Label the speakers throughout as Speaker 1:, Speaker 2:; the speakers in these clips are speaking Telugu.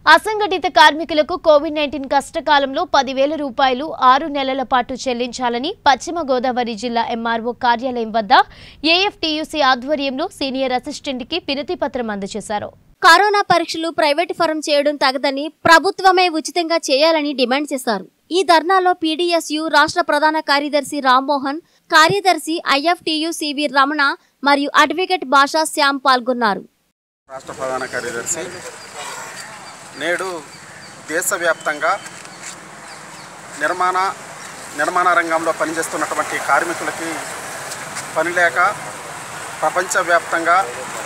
Speaker 1: అసంఘటిత కార్మికులకు కోవిడ్ నైన్టీన్ కష్టకాలంలో పదివేల రూపాయలు ఆరు నెలల పాటు చెల్లించాలని పశ్చిమ గోదావరి జిల్లా ఎంఆర్ఓ కార్యాలయం వద్ద ఏఎఫ్టీయూసీ ఆధ్వర్యంలో సీనియర్ అసిస్టెంట్కి వినతి పత్రం అందజేశారు
Speaker 2: కరోనా పరీక్షలు ప్రైవేట్ ఫరం చేయడం తగదని ప్రభుత్వమే ఉచితంగా చేయాలని డిమాండ్ చేశారు ఈ ధర్నాలో పీడీఎస్యు రాష్ట్ర ప్రధాన కార్యదర్శి రామ్మోహన్ కార్యదర్శి ఐఎఫ్టియు సివి రమణ మరియు అడ్వకేట్ భాషా శ్యామ్ పాల్గొన్నారు
Speaker 3: రాష్ట్ర ప్రధాన కార్యదర్శి నేడు దేశవ్యాప్తంగా నిర్మాణ నిర్మాణ రంగంలో పనిచేస్తున్నటువంటి కార్మికులకి పని లేక ప్రపంచవ్యాప్తంగా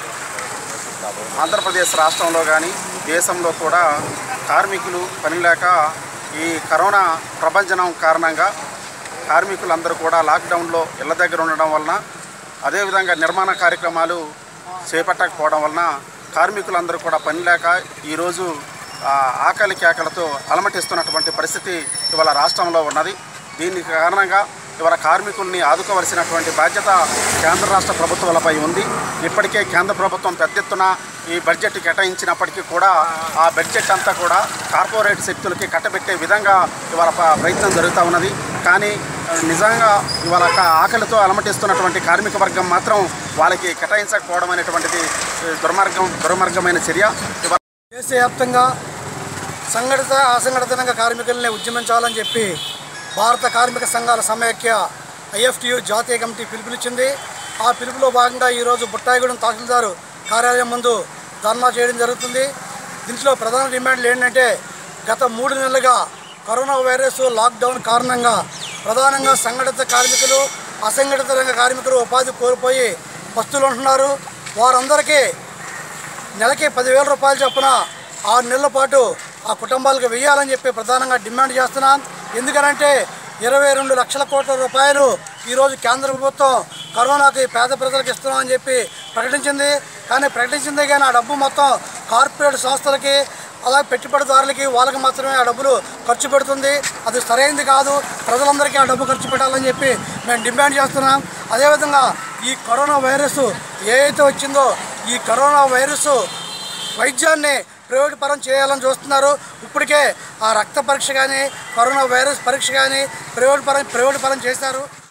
Speaker 3: ఆంధ్రప్రదేశ్ రాష్ట్రంలో కానీ దేశంలో కూడా కార్మికులు పని లేక ఈ కరోనా ప్రభంజనం కారణంగా కార్మికులందరూ కూడా లాక్డౌన్లో ఇళ్ళ దగ్గర ఉండడం వలన అదేవిధంగా నిర్మాణ కార్యక్రమాలు చేపట్టకపోవడం వలన కార్మికులందరూ కూడా పని లేక ఈరోజు ఆ, ఆకలి కేకలతో అలమటిస్తున్నటువంటి పరిస్థితి ఇవాళ రాష్ట్రంలో ఉన్నది దీనికి కారణంగా ఇవాళ కార్మికుల్ని ఆదుకోవలసినటువంటి బాధ్యత కేంద్ర రాష్ట్ర ప్రభుత్వాలపై ఉంది ఇప్పటికే కేంద్ర ప్రభుత్వం పెద్ద ఎత్తున ఈ బడ్జెట్ కేటాయించినప్పటికీ కూడా ఆ బడ్జెట్ అంతా కూడా కార్పొరేట్ శక్తులకి కట్టబెట్టే విధంగా ఇవాళ ప- ప్రయత్నం జరుగుతూ ఉన్నది కానీ ఆ, నిజంగా ఇవాళ క- ఆకలితో అలమటిస్తున్నటువంటి కార్మిక వర్గం మాత్రం వాళ్ళకి కేటాయించకపోవడం అనేటువంటిది ఈ దుర్మార్గం దుర్మార్గమైన చర్య ఇవాళ
Speaker 4: దేశవ్యాప్తంగా సంఘటిత అసంఘటితంగా కార్మికుల్ని ఉద్యమించాలని చెప్పి భారత కార్మిక సంఘాల సమైక్య ఐఎఫ్టియు జాతీయ కమిటీ పిలుపునిచ్చింది ఆ పిలుపులో భాగంగా ఈరోజు బుట్టాయిగూడెం తహసీల్దారు కార్యాలయం ముందు ధర్నా చేయడం జరుగుతుంది దీంట్లో ప్రధాన డిమాండ్లు ఏంటంటే గత మూడు నెలలుగా కరోనా వైరస్ లాక్డౌన్ కారణంగా ప్రధానంగా సంఘటిత కార్మికులు అసంఘటిత రంగ కార్మికులు ఉపాధి కోల్పోయి పస్తులు ఉంటున్నారు వారందరికీ నెలకి పదివేల రూపాయలు చొప్పున ఆరు నెలల పాటు ఆ కుటుంబాలకు వెయ్యాలని చెప్పి ప్రధానంగా డిమాండ్ చేస్తున్నాం ఎందుకనంటే ఇరవై రెండు లక్షల కోట్ల రూపాయలు ఈరోజు కేంద్ర ప్రభుత్వం కరోనాకి పేద ప్రజలకు ఇస్తున్నామని చెప్పి ప్రకటించింది కానీ ప్రకటించిందే కానీ ఆ డబ్బు మొత్తం కార్పొరేట్ సంస్థలకి అలాగే పెట్టుబడిదారులకి వాళ్ళకి మాత్రమే ఆ డబ్బులు ఖర్చు పెడుతుంది అది సరైనది కాదు ప్రజలందరికీ ఆ డబ్బు ఖర్చు పెట్టాలని చెప్పి మేము డిమాండ్ చేస్తున్నాం అదేవిధంగా ఈ కరోనా వైరస్ ఏ అయితే వచ్చిందో ఈ కరోనా వైరస్ వైద్యాన్ని ప్రైవేట్ పరం చేయాలని చూస్తున్నారు ఇప్పటికే ఆ రక్త పరీక్ష కానీ కరోనా వైరస్ పరీక్ష కానీ ప్రైవేట్ పరం ప్రైవేట్ పరం చేశారు